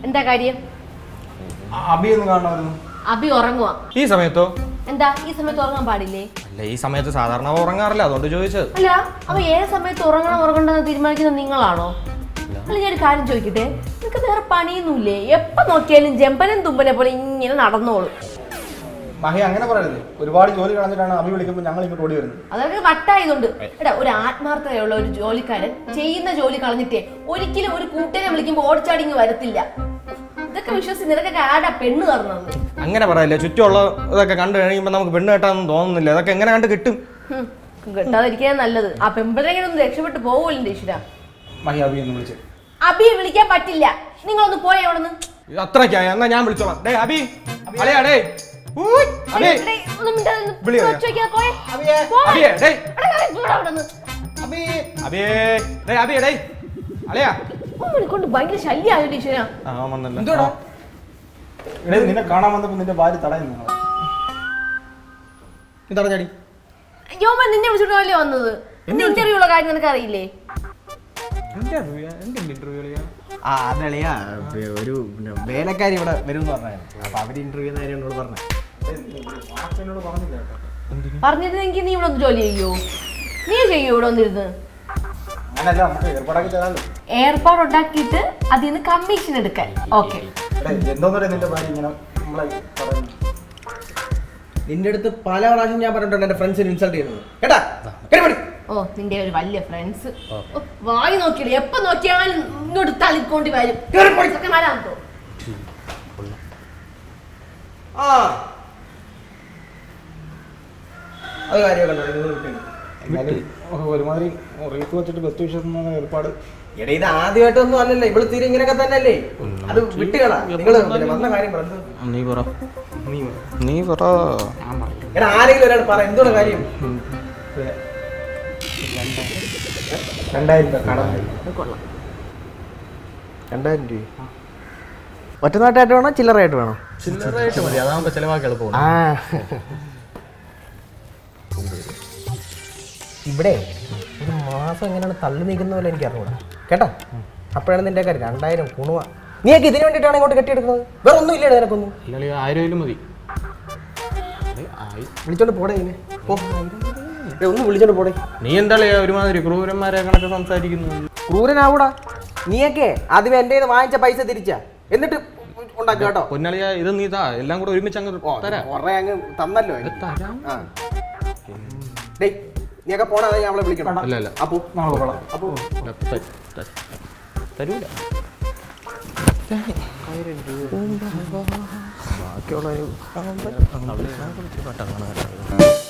എന്താ കാര്യം അബി ഒന്ന് കാണണമായിരുന്നു അഭി ഉറങ്ങുക ഈ സമയത്തോ എന്താ ഈ സമയത്ത് ഉറങ്ങാൻ പാടില്ലേ അല്ല ഈ സമയത്ത് സാധാരണ ഉറങ്ങാറില്ല അതുകൊണ്ട് ചോദിച്ചത് അല്ല അപ്പൊ ഏത് സമയത്ത് ഉറങ്ങണം ഉറങ്ങണ്ടെന്ന് തീരുമാനിക്കുന്നത് നിങ്ങളാണോ അല്ല ഞാൻ ഒരു കാര്യം ചോദിക്കട്ടെ നിനക്ക് വേറെ പണിയൊന്നുമില്ലേ എപ്പോ നോക്കിയാലും ജമ്പനും തുമ്പനെ പോലെ ഇങ്ങനെ നടന്നോളൂ മഹി അങ്ങനെ പറയരുത് ഒരുപാട് ജോലി കളഞ്ഞിട്ടാണ് അബി വിളിക്കുമ്പോൾ ഞങ്ങൾ ഇങ്ങോട്ട് ഓടി വരുന്നത് അതൊക്കെ വട്ടായതുകൊണ്ട് എടാ ഒരു ആത്മാർത്ഥതയുള്ള ഒരു ജോലിക്കാരൻ ചെയ്യുന്ന ജോലി കളഞ്ഞിട്ടേ ഒരിക്കലും ഒരു കൂട്ടിനെ വിളിക്കുമ്പോൾ ഓടിച്ചാടിങ്ങ് വരത്തില്ല ഇതൊക്കെ വിശ്വസിച്ച് നിനക്കൊക്കെ ആടാ പെണ്ണ് തന്നത് അങ്ങനെ പറയല്ലേ ചുറ്റുമുള്ള ഇതൊക്കെ കണ്ടു കഴിയുമ്പോൾ നമുക്ക് പെണ്ണ് കെട്ടാനൊന്നും തോന്നുന്നില്ല അതൊക്കെ എങ്ങനെ കണ്ട് കിട്ടും ഹും, കിട്ടാതിരിക്കാൻ നല്ലത് ആ പെമ്പിളെങ്കിലും ഒന്ന് രക്ഷപ്പെട്ട് പോകുമല്ലോ ഈശ്വര മഹി അബി എന്ന് വിളിച്ച് അബിയെ വിളിക്കാൻ പറ്റില്ല നിങ്ങളൊന്ന് പോയേ അവിടെ നിന്ന് ഇത് അത്രയ്ക്കായി എന്നാ ഞാൻ വിളിച്ചോളാം ഡേ അബി അളിയാ ഡേ ഊയ്, അബി വിളി അറിയാം. അബിയേ ഡേ അബിയേ ഡേ അബിയേ ഡേ അളിയാ കൊണ്ട് ഭയങ്കര ശല്യമായോ ഈശ്വര ആ വന്നല്ലോ എന്തുവാടാ എടേ നിന്നെ കാണാൻ വന്നപ്പോൾ നിന്റെ ഭാര്യ തടയുന്നു ഞങ്ങളെ നീ തടഞ്ഞടി യോമ നിന്നെ വിളിച്ചിട്ടല്ലേ വന്നത് ഇന്റർവ്യൂ ഉള്ള കാര്യം നിനക്ക് അറിയില്ലേ ആ അതളിയാ ഒരു പിന്നെ വേലക്കാരി ഇവിടെ വരും എന്ന് പറഞ്ഞായിരുന്നു അപ്പൊ അവര് ഇന്റർവ്യൂ കാര്യം എന്നോട് പറഞ്ഞു എന്നോട് പറഞ്ഞില്ല കേട്ടോ പറഞ്ഞിരുന്നെങ്കിൽ നീ ഇവിടെ ഒന്ന് ജോലി ചെയ്യോ നീ ചെയ്യോ ഇവിടെ വന്നിരുന്ന് അങ്ങനല്ല നമുക്ക് ഏർപ്പാടാക്കി തരാമല്ലോ ഏർപ്പാട് ഉണ്ടാക്കിയിട്ട് അതിൽ നിന്ന് കമ്മീഷൻ എടുക്കാൻ ഓക്കെ എടേ എന്തോന്നറിയാം നിന്റെ ഭാര്യ ഇങ്ങനെ നമ്മളെ പറയുന്നു നിന്റെ അടുത്ത് പല പ്രാവശ്യം ഞാൻ പറഞ്ഞിട്ടുണ്ട് എന്റെ ഫ്രണ്ട്സിനെ ഇൻസൾട്ട് ചെയ്യുന്നത് കേട്ടാ കേറി പടി. ഓ നിന്റെ ഒരു വലിയ ഫ്രണ്ട്സ് വായി നോക്കിയില്ല എപ്പോ നോക്കിയാലും ഇങ്ങോട്ട് തളിക്കൊണ്ട് വരും ചെക്കന്മാരാണെന്ന് തോന്നുന്നു. ആ അത് കാര്യമൊക്കെ ഉണ്ടോ നിങ്ങൾ വിട്ടേക്ക്. എന്നാലും ഒരുമാതിരി റീത്ത് വെച്ചിട്ട് ബസ് വിശ്വസം ഏർപ്പാട് എടാ ഇത് ആദ്യമായിട്ടൊന്നും അല്ലല്ലോ ഇവള് തീരെ ഇങ്ങനെയൊക്കെ തന്നെയല്ലേ അത് വിട്ടുകളാ നിങ്ങള് പിന്നെ വന്ന കാര്യം പറഞ്ഞു നീ പറ നീ പറ എടാ ആരെങ്കിലും ഒരാൾ പറ എന്തുകൊണ്ട് കാര്യം രണ്ടായിരം രൂപ കടം രണ്ടായിരം രൂപ ഒറ്റനാട്ടായിട്ട് വേണോ ചില്ലറായിട്ട് വേണോ ചില്ലറായിട്ട് മതി അതാകുമ്പോ ചിലവാക്കി എളുപ്പം ആ ഇവിടെ ഒരു മാസം എങ്ങനെയാണ് തള്ളി നീക്കുന്ന പോലെ എനിക്ക് അറിഞ്ഞൂടാ കേട്ടോ അപ്പോഴാണ് നിന്റെ കാര്യം രണ്ടായിരം കുണുവ നീയൊക്കെ ഇതിനു വേണ്ടിയിട്ടാണ് ഇങ്ങോട്ട് കെട്ടിയെടുക്കുന്നത് വേറെ ഒന്നും ഇല്ലേ നിനക്കൊന്നും അല്ലെങ്കിൽ ആയിരം മതി വിളിച്ചോണ്ട് പോടേ ഇതിനെ പോ ഏ, ഒന്ന് വിളിച്ചോണ്ട് പോടേ നീ എന്താ ഒരുമാതിരി ക്രൂരന്മാരെ കണക്ക് സംസാരിക്കുന്നു ക്രൂരനാവൂടാ നീയൊക്കെ ആദ്യമേ എൻ്റെ കയ്യിൽ നിന്ന് വാങ്ങിച്ച പൈസ തിരിച്ചാ എന്നിട്ട് ഉണ്ടാക്കുക കേട്ടോ പൊന്നളിയ ഇത് നീ താ എല്ലാം കൂടെ ഒരുമിച്ച് അങ്ങ് തരാം കൊറേ അങ്ങ് തന്നല്ലോ എനിക്ക്. തരാം ആ ഡേയ് നീയൊക്കെ പോണേ അതെ ഞാൻ അവളെ വിളിക്കണം അല്ല അല്ല അപ്പോ നാളെ കൊള്ളാം അപ്പോ ത- ത- തരൂല ബാക്കിയുള്ള